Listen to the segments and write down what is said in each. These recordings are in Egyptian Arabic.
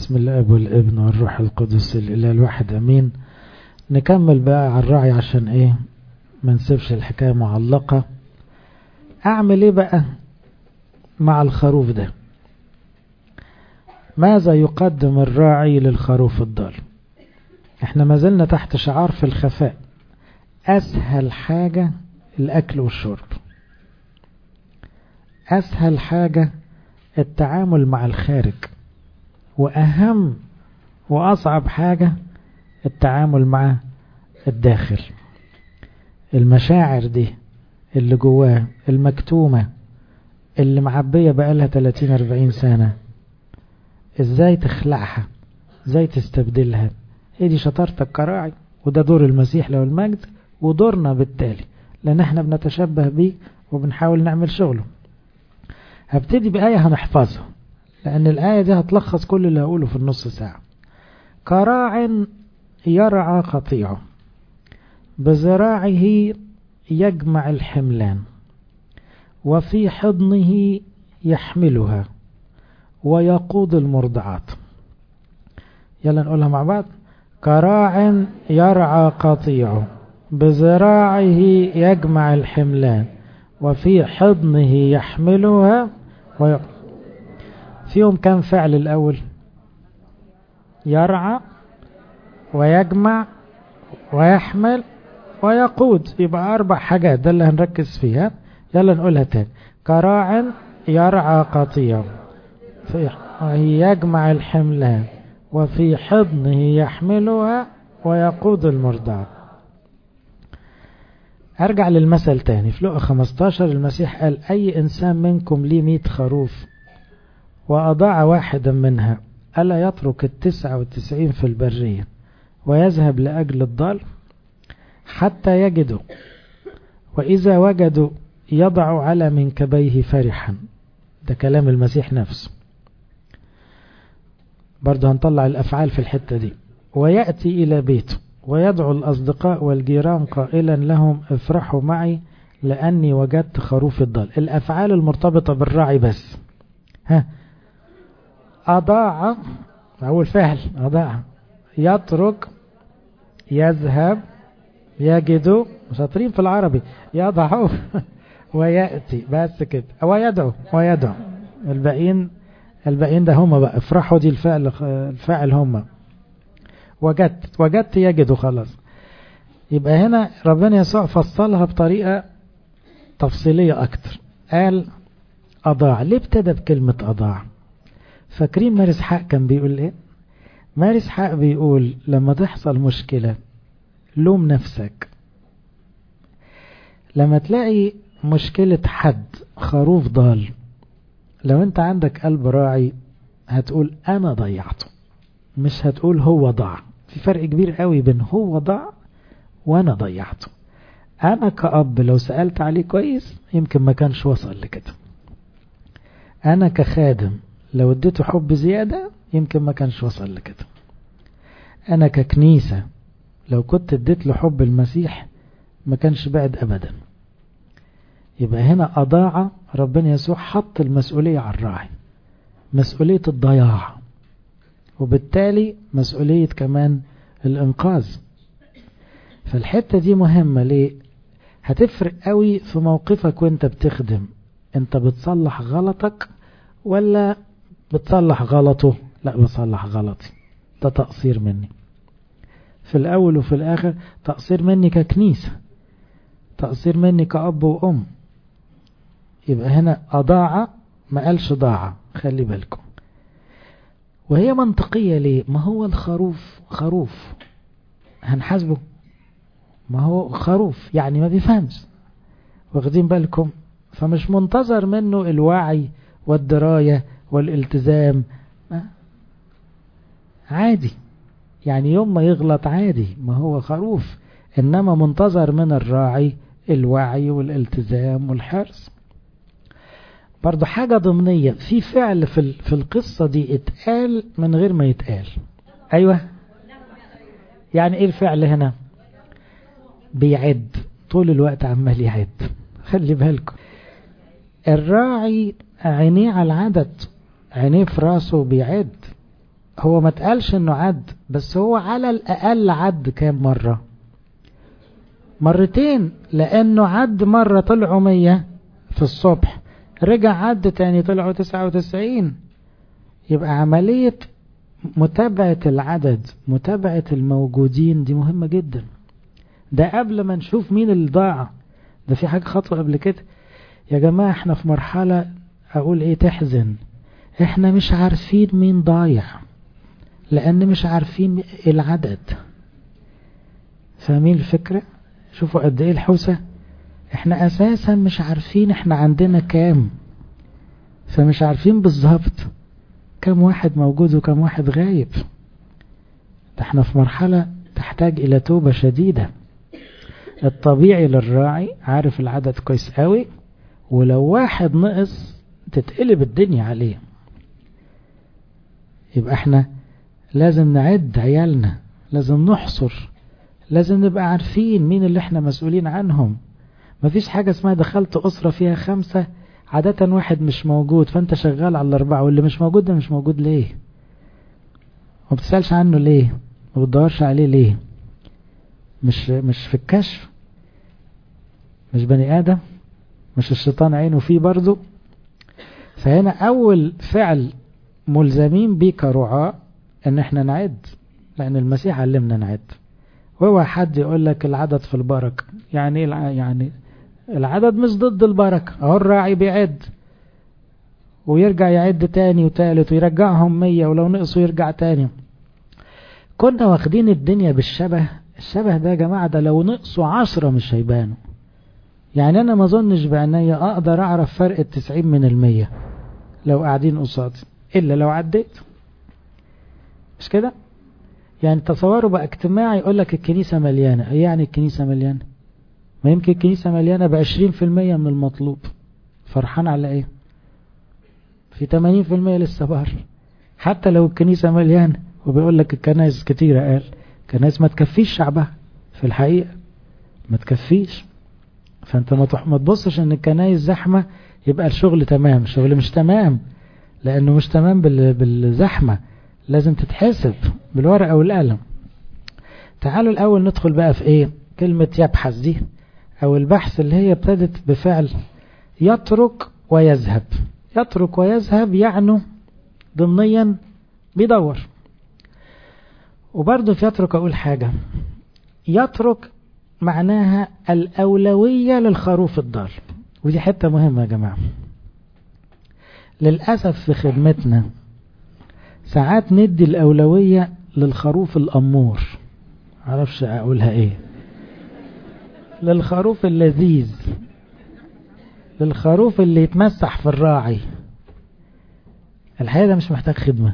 باسم الاب والابن والروح القدس الاله الواحد امين نكمل بقى على الراعي عشان ايه ما نسيبش الحكايه معلقه اعمل ايه بقى مع الخروف ده ماذا يقدم الراعي للخروف الضال احنا ما زلنا تحت شعار في الخفاء اسهل حاجة الاكل والشرب اسهل حاجة التعامل مع الخارج واهم واصعب حاجة التعامل مع الداخل المشاعر دي اللي جواه المكتومة اللي معبية بقالها 30-40 سنة ازاي تخلعها ازاي تستبدلها هي دي شطارتك كراعي وده دور المسيح له المجد ودورنا بالتالي لان احنا بنتشبه بيه وبنحاول نعمل شغله هبتدي بآية هنحفظها لأن الآية دي هتلخص كل اللي هقوله في النص ساعة كراع يرعى قطيعه بذراعه يجمع الحملان وفي حضنه يحملها ويقود المرضعات يلا نقولها مع بعض كراع يرعى قطيعه بذراعه يجمع الحملان وفي حضنه يحملها وي... فيهم كم فعل الأول يرعى ويجمع ويحمل ويقود يبقى أربع حاجات ده اللي هنركز فيها يلا نقولها تاني كراع يرعى قطيعه يجمع الحملان وفي حضنه يحملها ويقود المرضعة أرجع للمثل تاني في لقى 15 المسيح قال أي إنسان منكم ليه مئة خروف وأضاع واحدا منها ألا يترك التسعة والتسعين في البرية ويذهب لأجل الضال حتى يجدوا وإذا وجدوا يضع على منكبيه فرحا ده كلام المسيح نفسه برضه هنطلع الأفعال في الحتة دي ويأتي إلى بيته ويدعو الأصدقاء والجيران قائلا لهم افرحوا معي لأني وجدت خروف الضال الأفعال المرتبطة بالراعي بس ها أضاع أول فعل أضاع يترك يذهب يجد شاطرين في العربي يضع ويأتي بس كده ويدعو ويدعو الباقيين الباقيين ده هم بقى افرحوا دي الفعل الفاعل هم وجدت وجدت يجد خلاص يبقى هنا ربنا يسوع فصلها بطريقة تفصيلية أكتر قال أضاع ليه ابتدى بكلمة أضاع فاكرين مارس حق كان بيقول ايه مارس حق بيقول لما تحصل مشكلة لوم نفسك لما تلاقي مشكلة حد خروف ضال لو انت عندك قلب راعي هتقول انا ضيعته مش هتقول هو ضاع في فرق كبير قوي بين هو ضاع وانا ضيعته انا كأب لو سألت عليه كويس يمكن ما كانش وصل لكده انا كخادم لو اديته حب زيادة يمكن ما كانش وصل لكده انا ككنيسة لو كنت اديت له حب المسيح ما كانش بعد ابدا يبقى هنا أضاع ربنا يسوع حط المسؤولية على الراعي مسؤولية الضياع وبالتالي مسؤولية كمان الإنقاذ فالحتة دي مهمة ليه هتفرق قوي في موقفك وانت بتخدم انت بتصلح غلطك ولا بتصلح غلطه لا بصلح غلطي ده تقصير مني في الأول وفي الآخر تقصير مني ككنيسة تقصير مني كأب وأم يبقى هنا أضاع ما قالش ضاع خلي بالكم وهي منطقية ليه ما هو الخروف خروف هنحاسبه ما هو خروف يعني ما بيفهمش واخدين بالكم فمش منتظر منه الوعي والدراية والالتزام عادي يعني يوم ما يغلط عادي ما هو خروف إنما منتظر من الراعي الوعي والالتزام والحرص برضو حاجة ضمنية في فعل في, في القصة دي اتقال من غير ما يتقال أيوة يعني ايه الفعل هنا بيعد طول الوقت عمال يعد خلي بالكم الراعي عينيه على العدد عينيه في راسه بيعد هو ما تقالش انه عد بس هو على الاقل عد كام مرة مرتين لانه عد مرة طلعوا مية في الصبح رجع عد تاني طلعوا تسعة وتسعين يبقى عملية متابعة العدد متابعة الموجودين دي مهمة جدا ده قبل ما نشوف مين اللي ضاع ده في حاجة خطوة قبل كده يا جماعة احنا في مرحلة اقول ايه تحزن احنا مش عارفين مين ضايع لان مش عارفين العدد فاهمين الفكرة شوفوا قد ايه الحوسة احنا اساسا مش عارفين احنا عندنا كام فمش عارفين بالظبط كم واحد موجود وكم واحد غايب ده احنا في مرحلة تحتاج الى توبة شديدة الطبيعي للراعي عارف العدد كويس قوي ولو واحد نقص تتقلب الدنيا عليه يبقى احنا لازم نعد عيالنا لازم نحصر لازم نبقى عارفين مين اللي احنا مسؤولين عنهم مفيش حاجة اسمها دخلت أسرة فيها خمسة عادة واحد مش موجود فانت شغال على الأربعة واللي مش موجود ده مش موجود ليه ما بتسألش عنه ليه ما بتدورش عليه ليه مش مش في الكشف مش بني آدم مش الشيطان عينه فيه برضه فهنا أول فعل ملزمين بيه كرعاة ان احنا نعد لان المسيح علمنا نعد وهو حد يقول لك العدد في البركة يعني يعني العدد مش ضد البركة اهو الراعي بيعد ويرجع يعد تاني وتالت ويرجعهم مية ولو نقصوا يرجع تاني كنا واخدين الدنيا بالشبه الشبه ده يا جماعة ده لو نقصوا عشرة مش هيبانوا يعني انا ما اظنش بعينيا اقدر اعرف فرق التسعين من المية لو قاعدين قصادي الا لو عديت مش كده يعني تصوروا بقى اجتماع يقول لك الكنيسة مليانة ايه يعني الكنيسة مليانة ما يمكن الكنيسة مليانة بعشرين في المية من المطلوب فرحان على ايه في تمانين في المية لسه بار حتى لو الكنيسة مليانة وبيقول لك الكنائس كتيرة قال كنائس ما تكفيش شعبها في الحقيقة ما تكفيش فانت ما تبصش ان الكنائس زحمة يبقى الشغل تمام الشغل مش تمام لانه مش تمام بالزحمة لازم تتحسب بالورقة والقلم تعالوا الاول ندخل بقى في ايه كلمة يبحث دي او البحث اللي هي ابتدت بفعل يترك ويذهب يترك ويذهب يعني ضمنيا بيدور وبرضه في يترك اقول حاجة يترك معناها الأولوية للخروف الضال ودي حتة مهمة يا جماعة للأسف في خدمتنا ساعات ندي الأولوية للخروف الأمور معرفش أقولها إيه للخروف اللذيذ للخروف اللي يتمسح في الراعي الحقيقة ده مش محتاج خدمة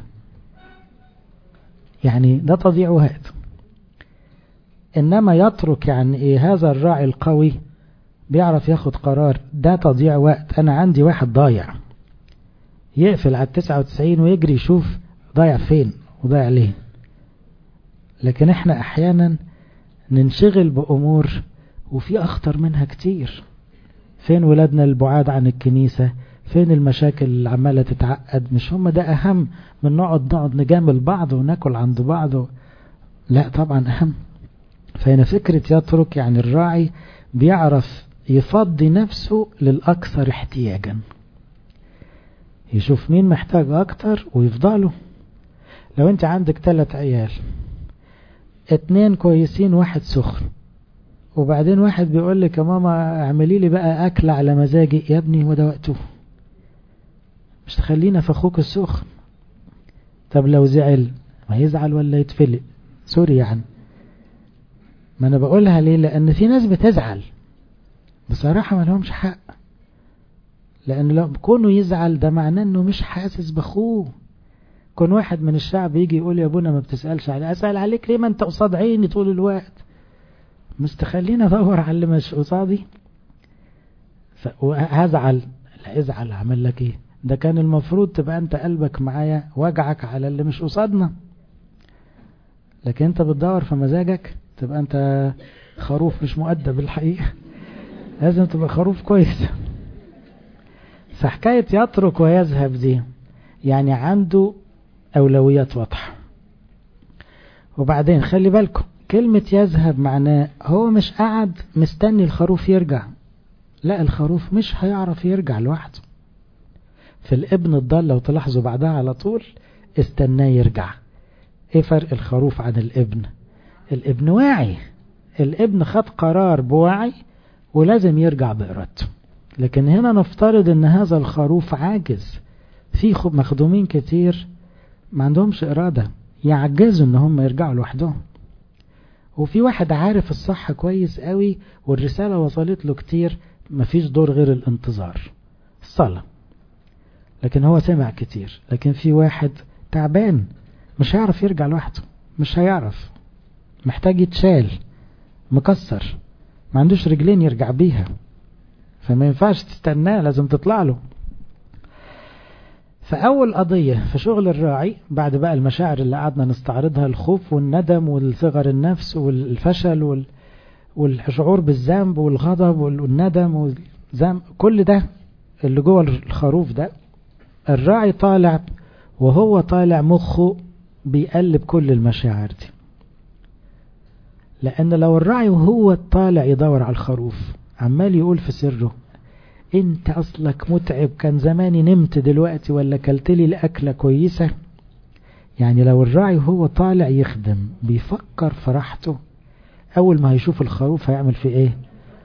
يعني ده تضييع وقت إنما يترك يعني إيه هذا الراعي القوي بيعرف ياخد قرار ده تضييع وقت أنا عندي واحد ضايع يقفل على التسعة وتسعين ويجري يشوف ضايع فين وضايع ليه لكن احنا احيانا ننشغل بأمور وفي أخطر منها كتير فين ولادنا البعاد عن الكنيسة فين المشاكل اللي عمالة تتعقد مش هم ده أهم من نقعد نقعد نجامل بعض وناكل عند بعض و... لا طبعا أهم فهنا فكرة يترك يعني الراعي بيعرف يفضي نفسه للأكثر احتياجا يشوف مين محتاج أكتر ويفضله لو انت عندك ثلاث عيال اتنين كويسين واحد سخن وبعدين واحد بيقول لك يا ماما اعملي لي بقى اكل على مزاجي يا ابني هو ده وقته مش تخلينا في اخوك السخن طب لو زعل ما يزعل ولا يتفلق سوري يعني ما انا بقولها ليه لان في ناس بتزعل بصراحة ما لهمش حق لان لو كونه يزعل ده معناه انه مش حاسس باخوه كون واحد من الشعب يجي يقول يا ابونا ما بتسألش علي اسأل عليك ليه ما انت قصاد عيني طول الوقت مش تخليني ادور على اللي مش قصادي هزعل لا ازعل اعمل لك ايه ده كان المفروض تبقى انت قلبك معايا وجعك على اللي مش قصادنا لكن انت بتدور في مزاجك تبقى انت خروف مش مؤدب الحقيقة لازم تبقى خروف كويس فحكاية يترك ويذهب دي يعني عنده أولويات واضحة وبعدين خلي بالكم كلمة يذهب معناه هو مش قاعد مستني الخروف يرجع لا الخروف مش هيعرف يرجع لوحده في الابن الضال لو تلاحظوا بعدها على طول استناه يرجع ايه فرق الخروف عن الابن الابن واعي الابن خد قرار بوعي ولازم يرجع بإرادته لكن هنا نفترض ان هذا الخروف عاجز في مخدومين كتير ما عندهمش إرادة يعجزوا ان هم يرجعوا لوحدهم وفي واحد عارف الصح كويس قوي والرسالة وصلت له كتير مفيش دور غير الانتظار الصلاة لكن هو سمع كتير لكن في واحد تعبان مش هيعرف يرجع لوحده مش هيعرف محتاج يتشال مكسر ما عندوش رجلين يرجع بيها فما ينفعش تستناه لازم تطلع له فأول قضية في شغل الراعي بعد بقى المشاعر اللي قعدنا نستعرضها الخوف والندم والصغر النفس والفشل وال... والشعور بالذنب والغضب والندم والذنب كل ده اللي جوه الخروف ده الراعي طالع وهو طالع مخه بيقلب كل المشاعر دي لأن لو الراعي وهو طالع يدور على الخروف عمال يقول في سره انت اصلك متعب كان زماني نمت دلوقتي ولا كلتلي الأكلة كويسة يعني لو الراعي وهو طالع يخدم بيفكر في راحته اول ما هيشوف الخروف هيعمل فيه ايه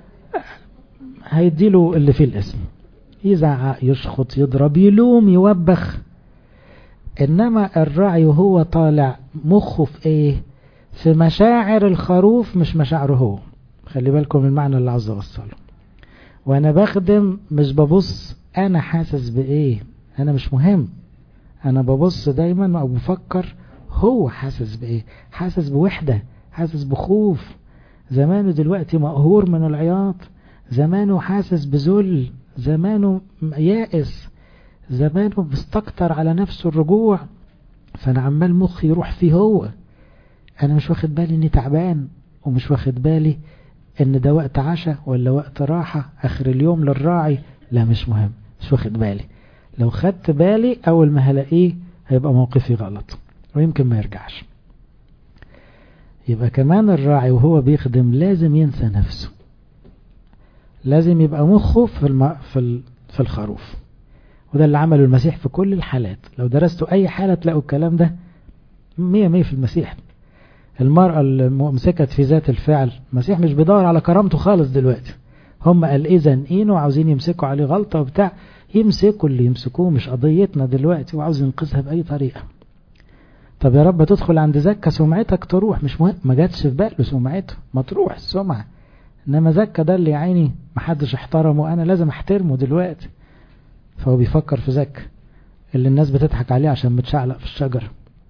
هيديله اللي فيه الاسم يزعق يشخط يضرب يلوم يوبخ انما الراعي وهو طالع مخه في ايه في مشاعر الخروف مش مشاعره هو خلي بالكم من المعنى اللي عاوز اوصله وانا بخدم مش ببص انا حاسس بايه انا مش مهم انا ببص دايما او بفكر هو حاسس بايه حاسس بوحدة حاسس بخوف زمانه دلوقتي مقهور من العياط زمانه حاسس بذل زمانه يائس زمانه بيستكتر على نفسه الرجوع فانا عمال مخي يروح فيه هو انا مش واخد بالي اني تعبان ومش واخد بالي ان ده وقت عشاء ولا وقت راحة اخر اليوم للراعي لا مش مهم مش واخد بالي لو خدت بالي اول ما هلاقيه هيبقى موقفي غلط ويمكن ما يرجعش يبقى كمان الراعي وهو بيخدم لازم ينسى نفسه لازم يبقى مخه في الم... في ال... في الخروف وده اللي عمله المسيح في كل الحالات لو درستوا اي حالة تلاقوا الكلام ده مية مية في المسيح المرأة الممسكت في ذات الفعل المسيح مش بيدور على كرامته خالص دلوقتي هم قال اذا انه وعاوزين يمسكوا عليه غلطة وبتاع يمسكوا اللي يمسكوه مش قضيتنا دلوقتي وعاوز ينقذها بأي طريقة طب يا رب تدخل عند زكا سمعتك تروح مش مهم ما جاتش في باله سمعته ما تروح السمعة انما زكا ده اللي عيني محدش احترمه انا لازم احترمه دلوقتي فهو بيفكر في زكا اللي الناس بتضحك عليه عشان متشعلق في الشجر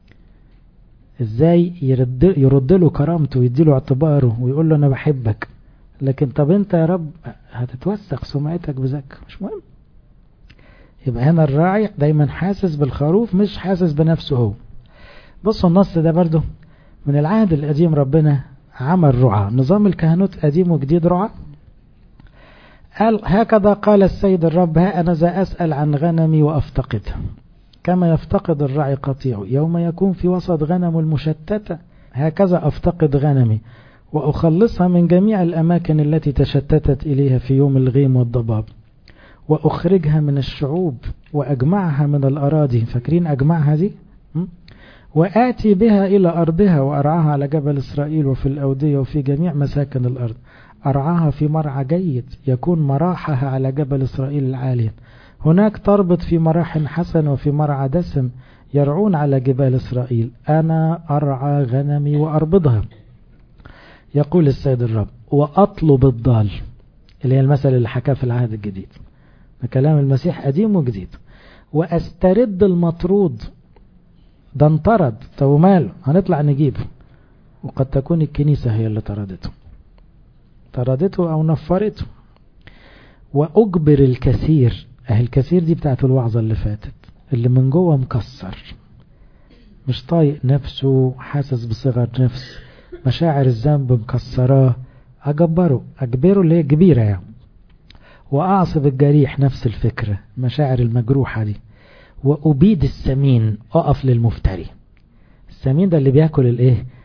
ازاي يرد, يرد له كرامته ويدي له اعتباره ويقول له انا بحبك لكن طب انت يا رب هتتوسخ سمعتك بزكا مش مهم يبقى هنا الراعي دايما حاسس بالخروف مش حاسس بنفسه هو بصوا النص ده برضو من العهد القديم ربنا عمل رعى نظام الكهنوت قديم وجديد رعى قال هكذا قال السيد الرب ها أنا ذا أسأل عن غنمي وأفتقدها كما يفتقد الرعي قطيع يوم يكون في وسط غنم المشتتة هكذا أفتقد غنمي وأخلصها من جميع الأماكن التي تشتتت إليها في يوم الغيم والضباب وأخرجها من الشعوب وأجمعها من الأراضي فاكرين أجمعها دي وآتي بها إلى أرضها وأرعاها على جبل إسرائيل وفي الأودية وفي جميع مساكن الأرض أرعاها في مرعى جيد يكون مراحها على جبل إسرائيل العالي هناك تربط في مراح حسن وفي مرعى دسم يرعون على جبال إسرائيل أنا أرعى غنمي وأربضها يقول السيد الرب وأطلب الضال اللي هي المثل اللي حكاه في العهد الجديد كلام المسيح قديم وجديد وأسترد المطرود ده انطرد طب وماله هنطلع نجيبه وقد تكون الكنيسة هي اللي طردته طردته أو نفرته وأجبر الكثير أهي الكثير دي بتاعت الوعظة اللي فاتت اللي من جوه مكسر مش طايق نفسه حاسس بصغر نفس مشاعر الذنب مكسراه أجبره أجبره اللي هي كبيرة يعني وأعصب الجريح نفس الفكرة مشاعر المجروحة دي وأبيد السمين أقف للمفتري السمين ده اللي بياكل الايه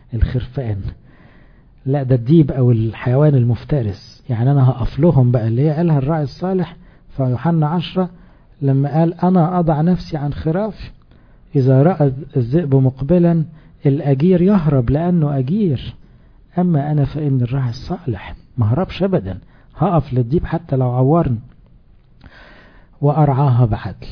الخرفان لا ده الديب او الحيوان المفترس يعني انا هقف لهم بقى اللي هي قالها الراعي الصالح في يوحنا عشرة لما قال انا اضع نفسي عن خرافي اذا رأى الذئب مقبلا الاجير يهرب لانه اجير اما انا فان الراعي الصالح ما هربش ابدا هقف للديب حتى لو عورني وارعاها بعدل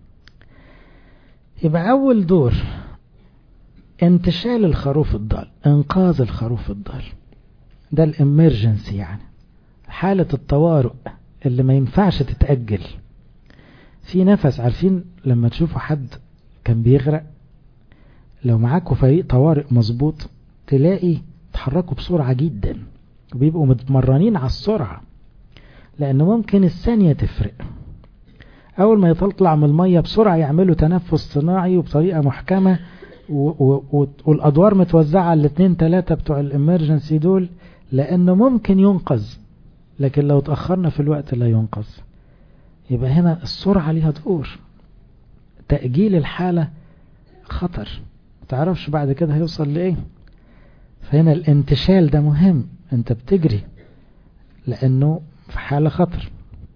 يبقى اول دور انتشال الخروف الضال انقاذ الخروف الضال ده الامرجنسي يعني حالة الطوارئ اللي ما ينفعش تتأجل في نفس عارفين لما تشوفوا حد كان بيغرق لو معاكوا فريق طوارئ مظبوط تلاقي تحركوا بسرعة جدا وبيبقوا متمرنين على السرعة لأن ممكن الثانية تفرق أول ما يطلع من المية بسرعة يعملوا تنفس صناعي وبطريقة محكمة والأدوار متوزعة على الاثنين ثلاثة بتوع الامرجنسي دول لأنه ممكن ينقذ لكن لو تأخرنا في الوقت لا ينقذ يبقى هنا السرعة ليها دور تأجيل الحالة خطر تعرفش بعد كده هيوصل لإيه فهنا الانتشال ده مهم انت بتجري لأنه في حالة خطر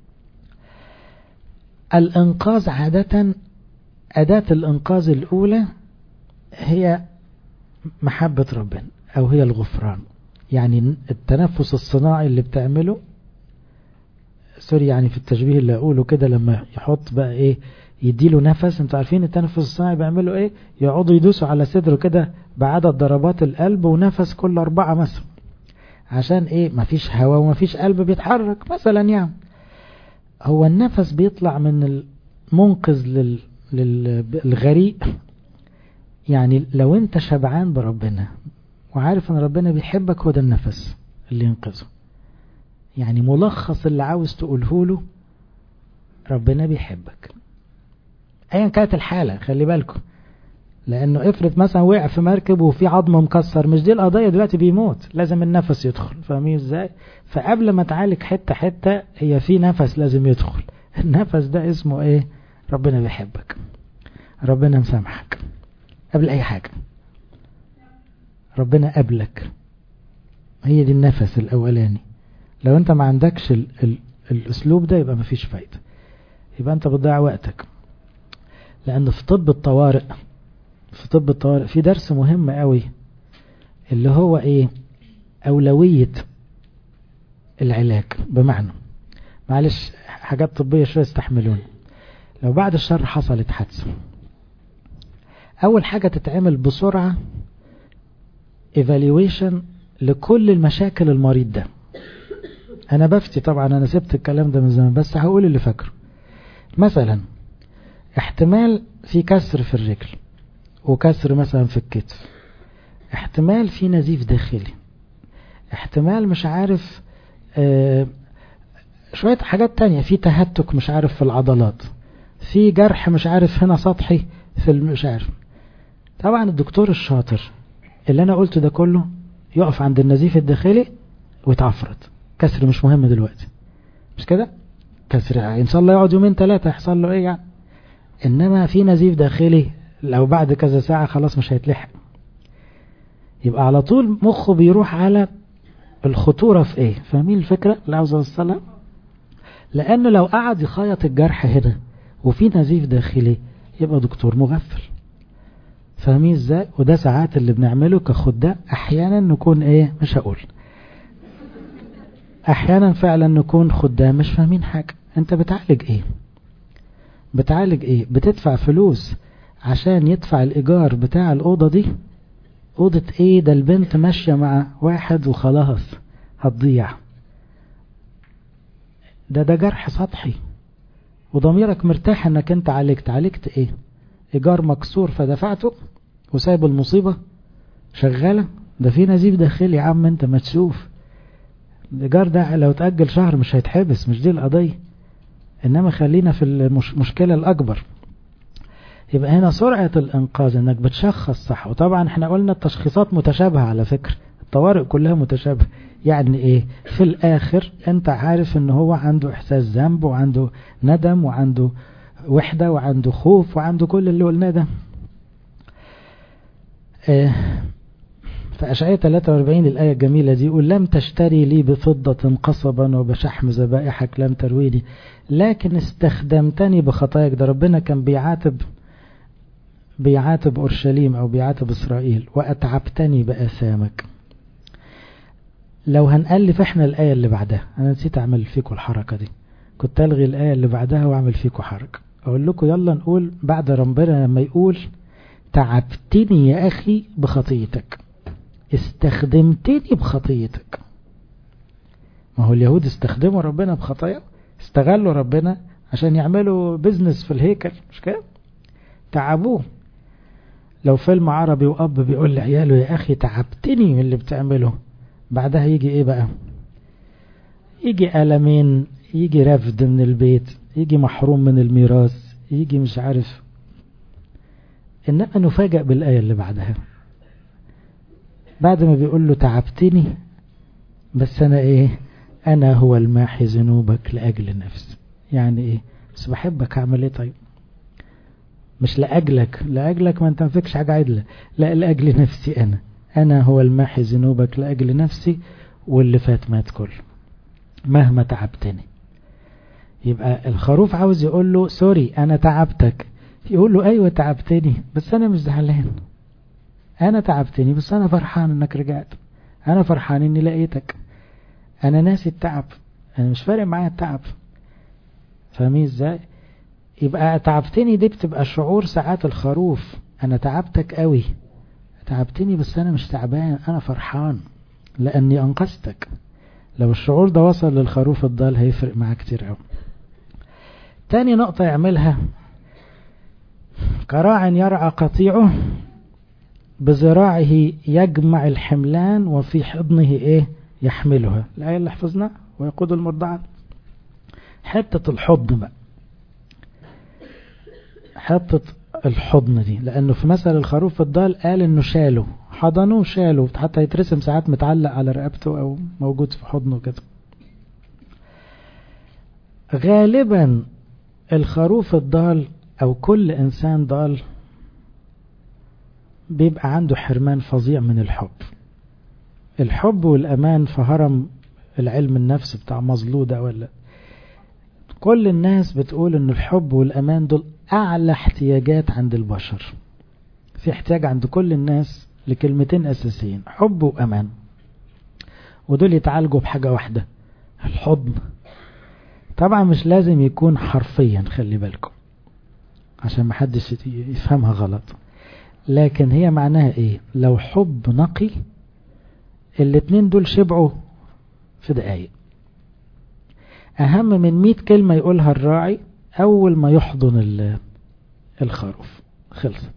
الإنقاذ عادة أداة الإنقاذ الأولى هي محبة ربنا أو هي الغفران يعني التنفس الصناعي اللي بتعمله سوري يعني في التشبيه اللي أقوله كده لما يحط بقى إيه يديله نفس انتوا عارفين التنفس الصناعي بيعملوا ايه يقعدوا يدوسوا على صدره كده بعدد ضربات القلب ونفس كل أربعة مثلا عشان ايه مفيش هواء ومفيش قلب بيتحرك مثلا يعني هو النفس بيطلع من المنقذ لل... للغريق يعني لو انت شبعان بربنا وعارف ان ربنا بيحبك هو ده النفس اللي ينقذه يعني ملخص اللي عاوز تقوله له ربنا بيحبك ايا كانت الحالة خلي بالكم لانه افرض مثلا وقع في مركب وفي عظم مكسر مش دي القضية دلوقتي بيموت لازم النفس يدخل فاهمين ازاي فقبل ما تعالج حتة حتة هي في نفس لازم يدخل النفس ده اسمه ايه ربنا بيحبك ربنا مسامحك قبل اي حاجة ربنا قبلك هي دي النفس الاولاني لو انت ما عندكش ال ال الاسلوب ده يبقى مفيش فايدة يبقى انت بتضيع وقتك لان في طب الطوارئ في طب الطوارئ في درس مهم قوي اللي هو ايه اولوية العلاج بمعنى معلش حاجات طبية شوية استحملوني لو بعد الشر حصلت حادثة اول حاجة تتعمل بسرعة evaluation لكل المشاكل المريض ده انا بفتي طبعا انا سبت الكلام ده من زمان بس هقول اللي فاكره مثلا احتمال في كسر في الرجل وكسر مثلا في الكتف احتمال في نزيف داخلي احتمال مش عارف اه شوية حاجات تانية في تهتك مش عارف في العضلات في جرح مش عارف هنا سطحي في مش عارف طبعا الدكتور الشاطر اللي انا قلته ده كله يقف عند النزيف الداخلي ويتعفرت كسر مش مهم دلوقتي مش كده كسر ان شاء الله يقعد يومين ثلاثة يحصل له ايه يعني انما في نزيف داخلي لو بعد كذا ساعة خلاص مش هيتلحق يبقى على طول مخه بيروح على الخطورة في ايه فاهمين الفكرة اللي عاوز اوصلها لانه لو قعد يخيط الجرح هنا وفي نزيف داخلي يبقى دكتور مغفل فاهمين ازاي وده ساعات اللي بنعمله كخدام احيانا نكون ايه مش هقول احيانا فعلا نكون خدام مش فاهمين حاجة انت بتعالج ايه بتعالج ايه بتدفع فلوس عشان يدفع الايجار بتاع الاوضة دي اوضة ايه ده البنت ماشية مع واحد وخلاص هتضيع ده ده جرح سطحي وضميرك مرتاح انك انت عالجت عالجت ايه ايجار مكسور فدفعته وسايب المصيبة شغالة ده في نزيف داخلي يا عم انت ما تشوف الايجار ده لو تأجل شهر مش هيتحبس مش دي القضية انما خلينا في المشكلة الاكبر يبقى هنا سرعة الانقاذ انك بتشخص صح وطبعا احنا قلنا التشخيصات متشابهة على فكرة الطوارئ كلها متشابهة يعني ايه في الاخر انت عارف ان هو عنده احساس ذنب وعنده ندم وعنده وحدة وعنده خوف وعنده كل اللي قلناه ده اه فأشعية 43 الآية الجميلة دي يقول لم تشتري لي بفضة قصبا وبشحم ذبائحك لم ترويني لكن استخدمتني بخطاياك ده ربنا كان بيعاتب بيعاتب أورشليم أو بيعاتب إسرائيل وأتعبتني بآثامك لو هنألف احنا الآية اللي بعدها أنا نسيت أعمل فيكم الحركة دي كنت ألغي الآية اللي بعدها وأعمل فيكم حركة أقول لكم يلا نقول بعد ربنا لما يقول تعبتني يا أخي بخطيتك استخدمتني بخطيتك ما هو اليهود استخدموا ربنا بخطايا استغلوا ربنا عشان يعملوا بزنس في الهيكل مش كده تعبوه لو فيلم عربي وأب بيقول لعياله يا أخي تعبتني من اللي بتعمله بعدها يجي إيه بقى يجي ألمين يجي رفد من البيت يجي محروم من الميراث يجي مش عارف إنما نفاجأ بالآية اللي بعدها بعد ما بيقول له تعبتني بس أنا إيه أنا هو الماحي ذنوبك لأجل نفسي يعني إيه بس بحبك أعمل إيه طيب مش لأجلك لأجلك ما انت مفيكش حاجة عدلة لا لأجل نفسي أنا أنا هو الماحي ذنوبك لأجل نفسي واللي فات مات كله مهما تعبتني يبقى الخروف عاوز يقول له سوري أنا تعبتك يقول له أيوة تعبتني بس أنا مش زعلان أنا تعبتني بس أنا فرحان إنك رجعت أنا فرحان إني لقيتك أنا ناسي التعب أنا مش فارق معايا التعب فاهمين إزاي يبقى تعبتني دي بتبقى شعور ساعات الخروف أنا تعبتك قوي تعبتني بس أنا مش تعبان أنا فرحان لأني أنقذتك لو الشعور ده وصل للخروف الضال هيفرق معاه كتير قوي تاني نقطة يعملها كراع يرعى قطيعه بذراعه يجمع الحملان وفي حضنه ايه يحملها الآية اللي حفظنا ويقود المرضعة حتة الحضن بقى حتة الحضن دي لأنه في مثل الخروف الضال قال إنه شاله حضنه شاله حتى يترسم ساعات متعلق على رقبته أو موجود في حضنه كده غالبا الخروف الضال أو كل إنسان ضال بيبقى عنده حرمان فظيع من الحب الحب والأمان في هرم العلم النفس بتاع مظلو ده ولا كل الناس بتقول ان الحب والأمان دول أعلى احتياجات عند البشر في احتياج عند كل الناس لكلمتين أساسيين حب وأمان ودول يتعالجوا بحاجة واحدة الحضن طبعا مش لازم يكون حرفيا خلي بالكم عشان محدش يفهمها غلط لكن هي معناها ايه لو حب نقي الاتنين دول شبعوا في دقايق اهم من مئة كلمة يقولها الراعي اول ما يحضن الخروف خلصت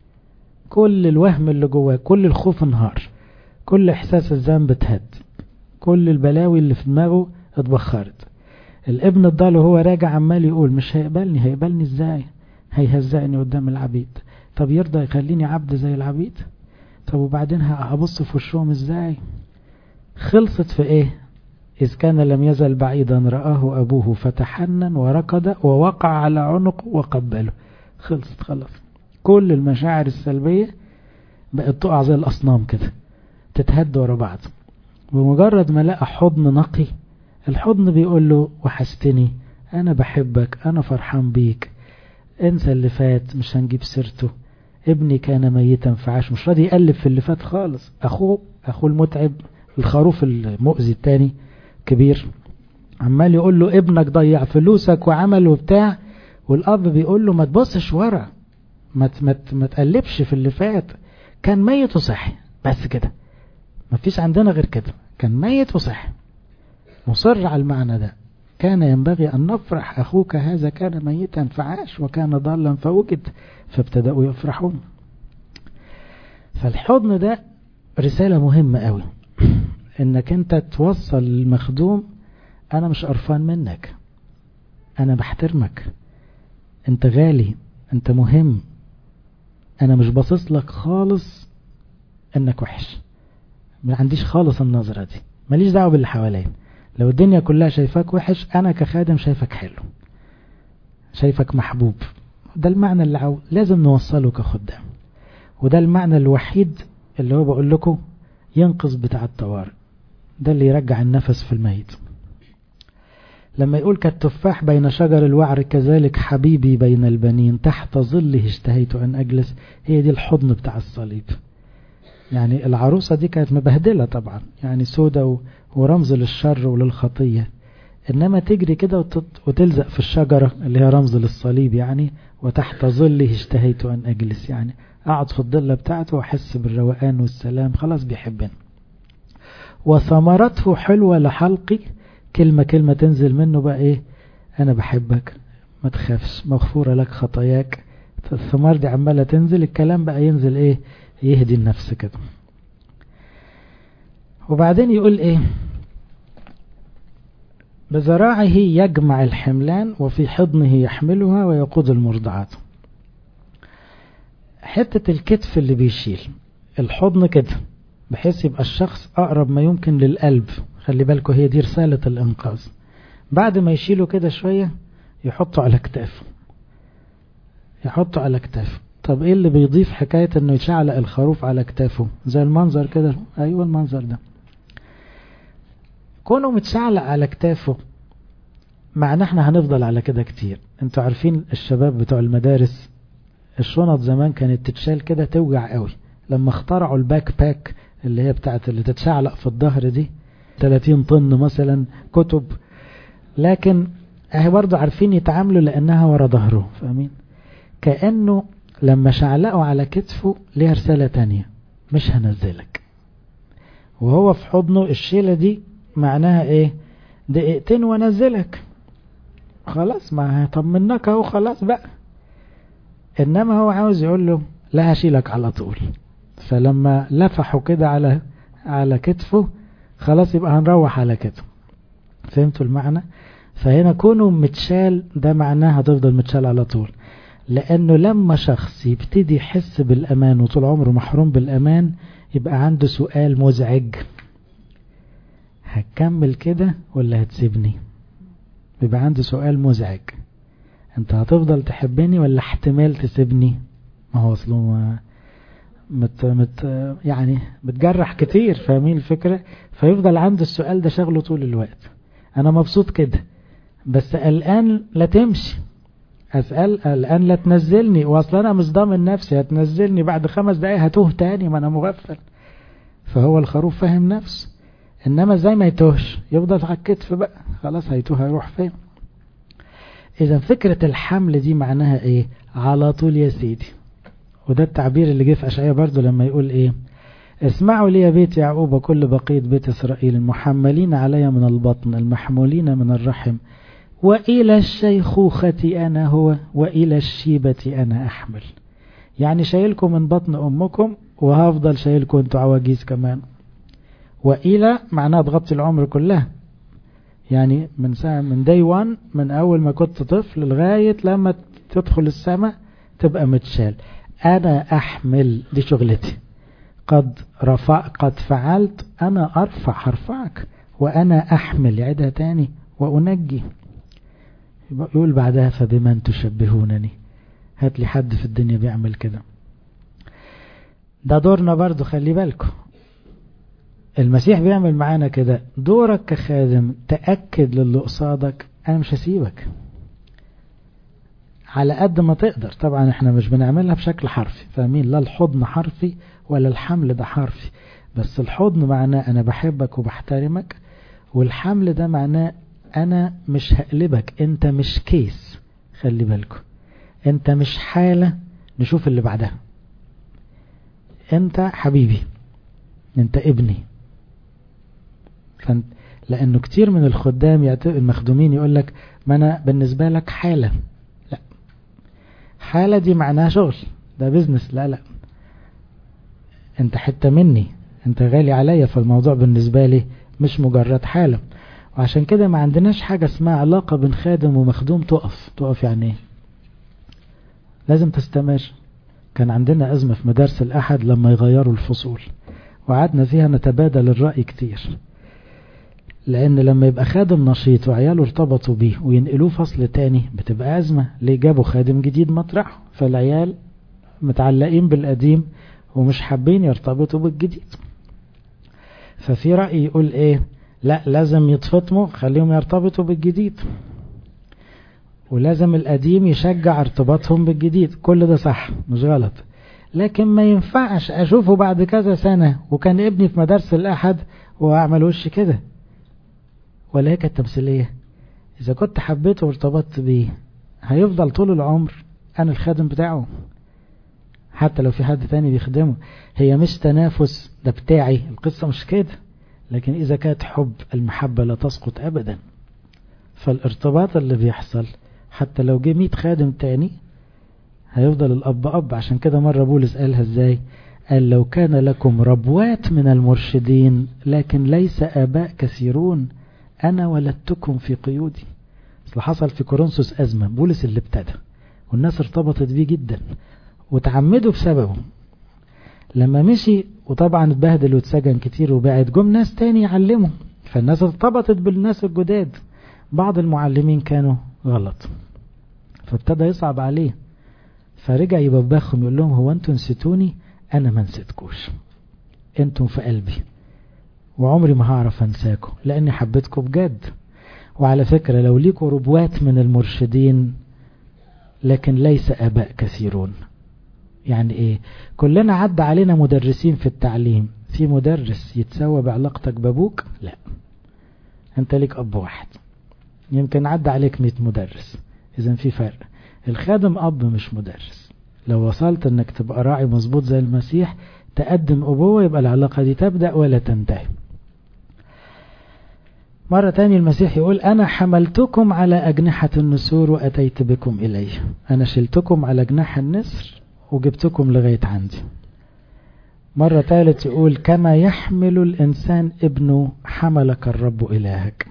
كل الوهم اللي جواه كل الخوف انهار كل احساس الذنب اتهد كل البلاوي اللي في دماغه اتبخرت الابن الضال وهو راجع عمال يقول مش هيقبلني هيقبلني ازاي هيهزقني قدام العبيد طب يرضى يخليني عبد زي العبيد طب وبعدين هبص في وشهم ازاي خلصت في ايه إذ كان لم يزل بعيدا رآه أبوه فتحنن وركض ووقع على عنقه وقبله خلصت خلاص كل المشاعر السلبية بقت تقع زي الأصنام كده تتهد ورا بعض بمجرد ما لقى حضن نقي الحضن بيقول له وحشتني أنا بحبك أنا فرحان بيك انسى اللي فات مش هنجيب سيرته ابني كان ميتا فعاش مش راضي يقلب في اللي فات خالص أخوه أخوه المتعب الخروف المؤذي التاني كبير عمال يقول له ابنك ضيع فلوسك وعمل وبتاع والأب بيقول له ما تبصش ورا ما ما تقلبش في اللي فات كان ميت وصحي بس كده ما فيش عندنا غير كده كان ميت وصحي مصر على المعنى ده كان ينبغي أن نفرح أخوك هذا كان ميتا فعاش وكان ضالا فوجد فابتدأوا يفرحون فالحضن ده رسالة مهمة قوي انك انت توصل للمخدوم انا مش قرفان منك انا بحترمك انت غالي انت مهم انا مش باصص لك خالص انك وحش ما عنديش خالص النظرة دي ماليش دعوة باللي حواليا لو الدنيا كلها شايفاك وحش انا كخادم شايفك حلو شايفك محبوب ده المعنى اللي عاو... لازم نوصله كخدام وده المعنى الوحيد اللي هو بقول لكم ينقذ بتاع الطوارئ ده اللي يرجع النفس في الميت لما يقول كالتفاح بين شجر الوعر كذلك حبيبي بين البنين تحت ظله اشتهيت أن أجلس هي دي الحضن بتاع الصليب يعني العروسة دي كانت مبهدلة طبعا يعني سودة ورمز للشر وللخطية إنما تجري كده وتلزق في الشجرة اللي هي رمز للصليب يعني وتحت ظله اشتهيت أن أجلس يعني أقعد في الظلة بتاعته وأحس بالروقان والسلام خلاص بيحبني وثمرته حلوة لحلقي كلمة كلمة تنزل منه بقى إيه أنا بحبك ما تخافش مغفورة لك خطاياك الثمار دي عمالة تنزل الكلام بقى ينزل إيه يهدي النفس كده وبعدين يقول إيه بذراعه يجمع الحملان وفي حضنه يحملها ويقود المرضعات حتة الكتف اللي بيشيل الحضن كده بحيث يبقى الشخص أقرب ما يمكن للقلب خلي بالكوا هي دي رسالة الإنقاذ بعد ما يشيله كده شوية يحطه على كتافه يحطه على كتافه طب ايه اللي بيضيف حكاية انه يشعلق الخروف على كتافه زي المنظر كده ايوه المنظر ده كونه متشعلق على كتافه معناه احنا هنفضل على كده كتير انتوا عارفين الشباب بتوع المدارس الشنط زمان كانت تتشال كده توجع قوي لما اخترعوا الباك باك اللي هي بتاعت اللي تتشعلق في الظهر دي 30 طن مثلا كتب لكن اهي برضه عارفين يتعاملوا لانها ورا ظهره فاهمين كأنه لما شعلقوا على كتفه ليها رسالة تانية مش هنزلك وهو في حضنه الشيلة دي معناها ايه دقيقتين وانزلك خلاص ما هطمنك اهو خلاص بقى انما هو عاوز يقول له لا هشيلك على طول فلما لفحوا كده على على كتفه خلاص يبقى هنروح على كده فهمتوا المعنى فهنا كونه متشال ده معناه هتفضل متشال على طول لانه لما شخص يبتدي يحس بالامان وطول عمره محروم بالامان يبقى عنده سؤال مزعج هتكمل كده ولا هتسيبني يبقى عنده سؤال مزعج انت هتفضل تحبني ولا احتمال تسيبني ما هو اصله مت مت يعني بتجرح كتير فاهمين الفكرة فيفضل عنده السؤال ده شغله طول الوقت انا مبسوط كده بس الان لا تمشي اسأل الان لا تنزلني واصلا انا مش ضامن نفسي هتنزلني بعد خمس دقايق هتوه تاني ما انا مغفل فهو الخروف فاهم نفسه انما زي ما يتوهش يفضل على الكتف بقى خلاص هيتوه هيروح فين اذا فكرة الحمل دي معناها ايه على طول يا سيدي وده التعبير اللي جه في اشعياء برضو لما يقول ايه اسمعوا لي يا بيت يعقوب وكل بقية بيت اسرائيل المحملين علي من البطن المحمولين من الرحم والى الشيخوخة انا هو والى الشيبة انا احمل يعني شايلكم من بطن امكم وهفضل شايلكم انتوا عواجيز كمان والى معناها تغطي العمر كلها يعني من ساعة من داي وان من اول ما كنت طفل لغاية لما تدخل السماء تبقى متشال انا احمل دي شغلتي قد رفع قد فعلت انا ارفع هرفعك وانا احمل يعيدها تاني وانجي يقول بعدها فبمن تشبهونني هات لي حد في الدنيا بيعمل كده ده دورنا برضو خلي بالكم المسيح بيعمل معانا كده دورك كخادم تأكد للي قصادك أنا مش هسيبك على قد ما تقدر طبعا احنا مش بنعملها بشكل حرفي فاهمين لا الحضن حرفي ولا الحمل ده حرفي بس الحضن معناه أنا بحبك وبحترمك والحمل ده معناه أنا مش هقلبك أنت مش كيس خلي بالكم أنت مش حالة نشوف اللي بعدها أنت حبيبي أنت ابني فانت لانه كتير من الخدام المخدومين يقول لك ما انا بالنسبه لك حاله لا حاله دي معناها شغل ده بزنس لا لا انت حته مني انت غالي عليا فالموضوع بالنسبه لي مش مجرد حاله وعشان كده ما عندناش حاجه اسمها علاقه بين خادم ومخدوم تقف تقف يعني ايه لازم تستمر كان عندنا ازمه في مدارس الاحد لما يغيروا الفصول وقعدنا فيها نتبادل الراي كتير لان لما يبقى خادم نشيط وعياله ارتبطوا بيه وينقلوه فصل تاني بتبقى ازمة ليه جابوا خادم جديد مطرحه فالعيال متعلقين بالقديم ومش حابين يرتبطوا بالجديد ففي رأي يقول ايه لا لازم يتفطموا خليهم يرتبطوا بالجديد ولازم القديم يشجع ارتباطهم بالجديد كل ده صح مش غلط لكن ما ينفعش اشوفه بعد كذا سنة وكان ابني في مدارس الاحد واعمل وش كده ولا هي كانت تمثيلية اذا كنت حبيته وارتبطت بيه هيفضل طول العمر انا الخادم بتاعه حتى لو في حد تاني بيخدمه هي مش تنافس ده بتاعي القصة مش كده لكن إذا كانت حب المحبة لا تسقط أبدا فالارتباط اللي بيحصل حتى لو جه 100 خادم تاني هيفضل الأب أب عشان كده مرة بولس قالها ازاي قال لو كان لكم ربوات من المرشدين لكن ليس آباء كثيرون أنا ولدتكم في قيودي اصل حصل في كورنثوس أزمة بولس اللي ابتدى والناس ارتبطت بيه جدا وتعمدوا بسببه لما مشي وطبعا اتبهدل واتسجن كتير وبعد جم ناس تاني يعلموا فالناس ارتبطت بالناس الجداد بعض المعلمين كانوا غلط فابتدى يصعب عليه فرجع يببخهم يقول لهم هو انتوا نسيتوني انا ما نسيتكوش انتم في قلبي وعمري ما هعرف انساكم لاني حبيتكم بجد وعلى فكرة لو ليكوا ربوات من المرشدين لكن ليس اباء كثيرون يعني ايه كلنا عدى علينا مدرسين في التعليم في مدرس يتسوى بعلاقتك بابوك لا انت ليك اب واحد يمكن عدى عليك 100 مدرس اذا في فرق الخادم اب مش مدرس لو وصلت انك تبقى راعي مظبوط زي المسيح تقدم ابوه يبقى العلاقة دي تبدأ ولا تنتهي مرة تاني المسيح يقول أنا حملتكم على أجنحة النسور وأتيت بكم إلي أنا شلتكم على جناح النسر وجبتكم لغاية عندي مرة ثالث يقول كما يحمل الإنسان ابنه حملك الرب إلهك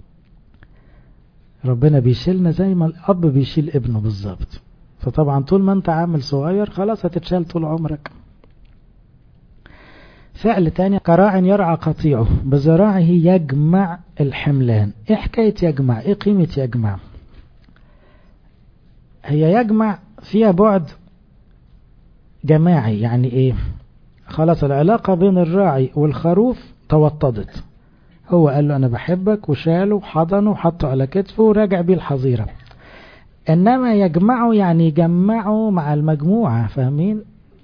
ربنا بيشيلنا زي ما الأب بيشيل ابنه بالظبط فطبعا طول ما انت عامل صغير خلاص هتتشال طول عمرك فعل تاني كراع يرعى قطيعه بذراعه يجمع الحملان ايه حكاية يجمع ايه قيمة يجمع هي يجمع فيها بعد جماعي يعني ايه خلاص العلاقة بين الراعي والخروف توطدت هو قال له انا بحبك وشاله وحضنه وحطه على كتفه وراجع بيه الحظيرة انما يجمعه يعني يجمعه مع المجموعة فاهمين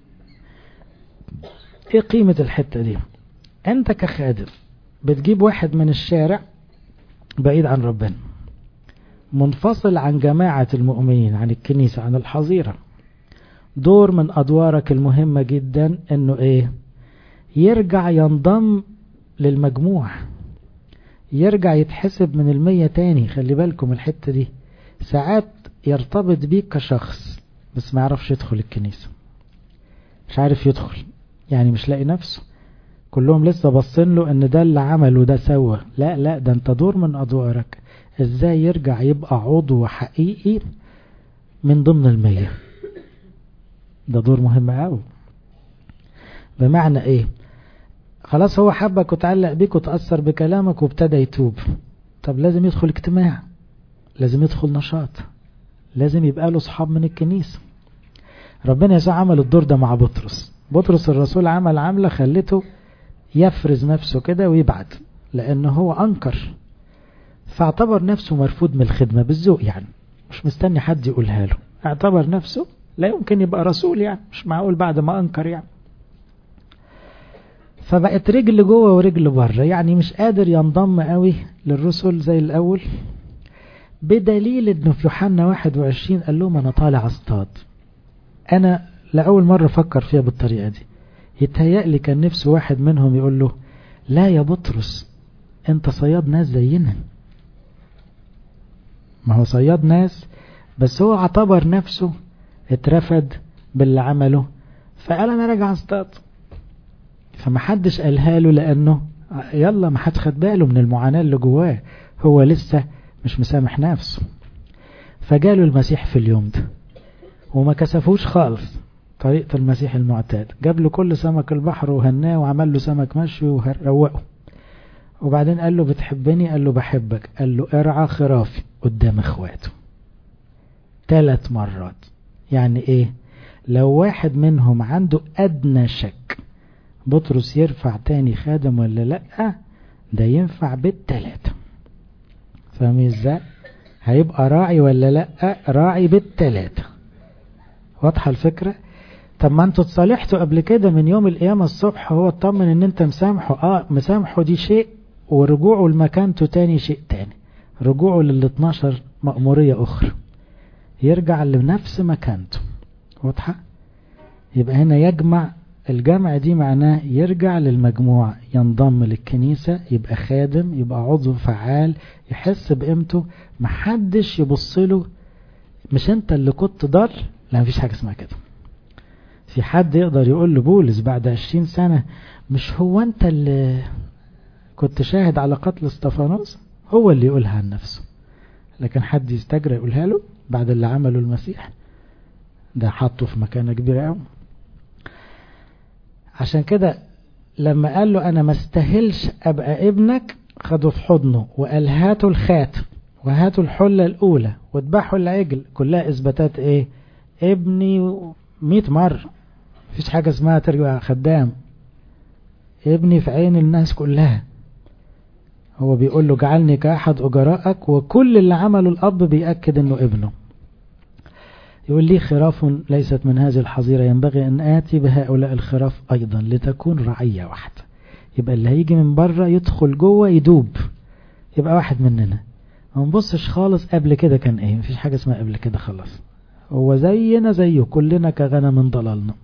ايه قيمة الحتة دي انت كخادم بتجيب واحد من الشارع بعيد عن ربنا منفصل عن جماعة المؤمنين عن الكنيسة عن الحظيرة دور من أدوارك المهمة جدا أنه إيه يرجع ينضم للمجموع يرجع يتحسب من المية تاني خلي بالكم الحتة دي ساعات يرتبط بيك كشخص بس ما يعرفش يدخل الكنيسة مش عارف يدخل يعني مش لاقي نفسه كلهم لسه باصين له ان ده اللي عمل وده سوى لا لا ده انت دور من ادوارك ازاي يرجع يبقى عضو حقيقي من ضمن المية ده دور مهم قوي بمعنى ايه خلاص هو حبك وتعلق بيك وتأثر بكلامك وابتدى يتوب طب لازم يدخل اجتماع لازم يدخل نشاط لازم يبقى له صحاب من الكنيسة ربنا يسوع عمل الدور ده مع بطرس بطرس الرسول عمل عملة خلته يفرز نفسه كده ويبعد لأنه هو أنكر فاعتبر نفسه مرفوض من الخدمة بالذوق يعني مش مستني حد يقولها له اعتبر نفسه لا يمكن يبقى رسول يعني مش معقول بعد ما أنكر يعني فبقت رجل جوه ورجل بره يعني مش قادر ينضم قوي للرسل زي الأول بدليل انه في يوحنا 21 قال لهم انا طالع اصطاد انا لأول مرة فكر فيها بالطريقة دي يتهيألي كان نفسه واحد منهم يقول له لا يا بطرس انت صياد ناس زينا ما هو صياد ناس بس هو اعتبر نفسه اترفد باللي عمله فقال انا راجع اصطاد فما حدش قالها له لانه يلا ما حد خد باله من المعاناة اللي جواه هو لسه مش مسامح نفسه فجاله المسيح في اليوم ده وما كسفوش خالص طريقة المسيح المعتاد جاب له كل سمك البحر وهناه وعمل له سمك مشوي وروقه وبعدين قال له بتحبني قال له بحبك قال له ارعى خرافي قدام اخواته ثلاث مرات يعني ايه لو واحد منهم عنده ادنى شك بطرس يرفع تاني خادم ولا لأ ده ينفع بالتلاتة فاهمين ازاي هيبقى راعي ولا لأ راعي بالتلاتة واضحة الفكرة طب ما انتوا اتصالحتوا قبل كده من يوم القيامة الصبح هو اطمن ان انت مسامحه اه مسامحه دي شيء ورجوعه لمكانته تاني شيء تاني رجوعه لل 12 مأمورية أخرى يرجع لنفس مكانته واضحة يبقى هنا يجمع الجمع دي معناه يرجع للمجموعة ينضم للكنيسة يبقى خادم يبقى عضو فعال يحس بقيمته محدش يبص له مش انت اللي كنت ضال لا مفيش حاجة اسمها كده في حد يقدر يقول لبولس بعد عشرين سنة مش هو انت اللي كنت شاهد على قتل استفانوس هو اللي يقولها عن نفسه لكن حد يستجرى يقولها له بعد اللي عمله المسيح ده حطه في مكانة كبيرة قوي عشان كده لما قال له انا ما استاهلش ابقى ابنك خده في حضنه وقال هاتوا الخاتم وهاتوا الحلة الاولى واذبحوا العجل كلها اثباتات ايه ابني مئة مرة مفيش حاجة اسمها ترجع خدام ابني في عين الناس كلها هو بيقول له جعلني كأحد أجرائك وكل اللي عمله الأب بيأكد أنه ابنه يقول لي خراف ليست من هذه الحظيرة ينبغي أن آتي بهؤلاء الخراف أيضا لتكون رعية واحدة يبقى اللي هيجي من بره يدخل جوه يدوب يبقى واحد مننا ما نبصش خالص قبل كده كان ايه مفيش حاجة اسمها قبل كده خلاص هو زينا زيه كلنا كغنم ضللنا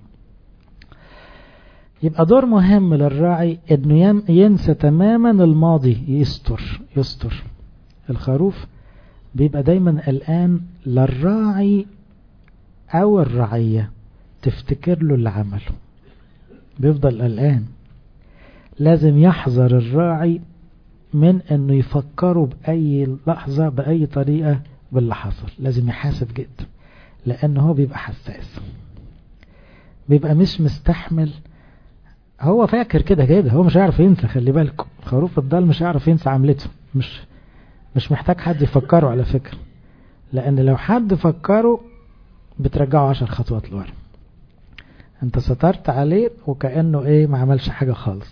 يبقى دور مهم للراعي انه ينسى تماما الماضي يستر يستر الخروف بيبقى دايما قلقان للراعي او الرعية تفتكر له اللي عمله بيفضل قلقان لازم يحذر الراعي من انه يفكروا باي لحظة باي طريقة باللي حصل لازم يحاسب جدا لانه هو بيبقى حساس بيبقى مش مستحمل هو فاكر كده كده هو مش هيعرف ينسى خلي بالكم خروف الضال مش هيعرف ينسى عملته مش مش محتاج حد يفكره على فكرة لان لو حد فكره بترجعه عشر خطوات لورا انت سترت عليه وكأنه ايه ما عملش حاجة خالص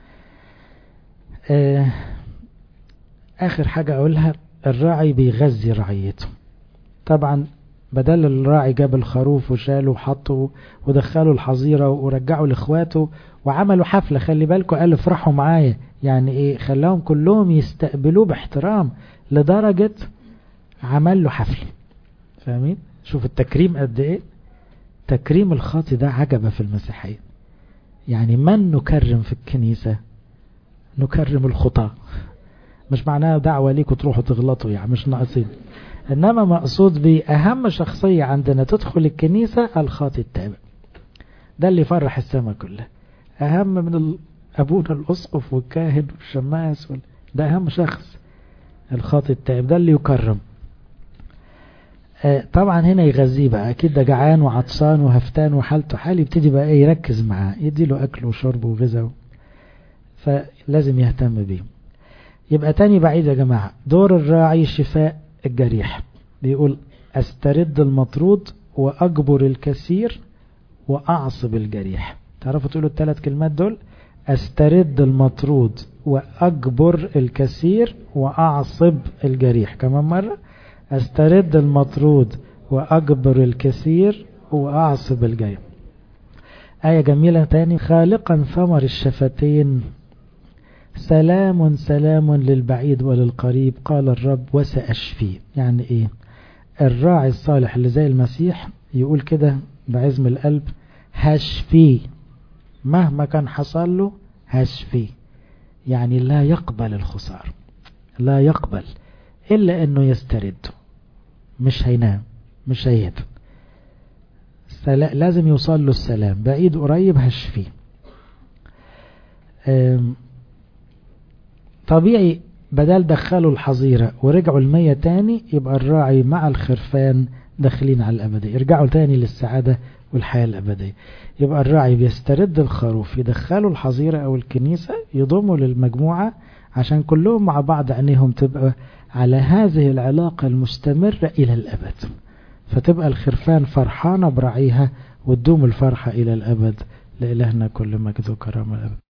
اه اخر حاجة اقولها الراعي بيغذي رعيته طبعا بدل الراعي جاب الخروف وشاله وحطه ودخله الحظيرة ورجعه لاخواته وعملوا حفلة خلي بالكم قال افرحوا معايا يعني ايه خلاهم كلهم يستقبلوه باحترام لدرجة عمل له حفل فاهمين شوف التكريم قد ايه تكريم الخاطي ده عجبة في المسيحية يعني من نكرم في الكنيسة نكرم الخطاة مش معناها دعوة ليكوا تروحوا تغلطوا يعني مش ناقصين انما مقصود بيه اهم شخصية عندنا تدخل الكنيسة الخاطي التابع ده اللي يفرح السماء كلها اهم من ابونا الاسقف والكاهن والشماس وال... ده اهم شخص الخاطي التائب ده اللي يكرم آه طبعا هنا يغذيه بقى اكيد ده جعان وعطشان وهفتان وحالته حال يبتدي بقى ايه يركز معاه يدي له اكل وشرب وغذاء فلازم يهتم بيه يبقى تاني بعيد يا جماعة دور الراعي شفاء الجريح بيقول استرد المطرود واجبر الكثير واعصب الجريح تعرفوا تقولوا الثلاث كلمات دول استرد المطرود واجبر الكثير واعصب الجريح كمان مرة استرد المطرود واجبر الكثير واعصب الجريح آية جميلة تاني خالقا ثمر الشفتين سلام سلام للبعيد وللقريب قال الرب وسأشفيه يعني ايه الراعي الصالح اللي زي المسيح يقول كده بعزم القلب هشفيه مهما كان حصل له هشفيه يعني لا يقبل الخسار لا يقبل إلا أنه يسترد مش هينام مش هيهدم لازم يوصل له السلام بعيد قريب هشفيه طبيعي بدل دخلوا الحظيرة ورجعوا المية تاني يبقى الراعي مع الخرفان داخلين على الأبدية يرجعوا تاني للسعادة والحياة الأبدية يبقى الراعي بيسترد الخروف يدخلوا الحظيرة أو الكنيسة يضموا للمجموعة عشان كلهم مع بعض عينيهم تبقى على هذه العلاقة المستمرة إلى الأبد فتبقى الخرفان فرحانة برعيها وتدوم الفرحة إلى الأبد لإلهنا كل مجد وكرامة الأبد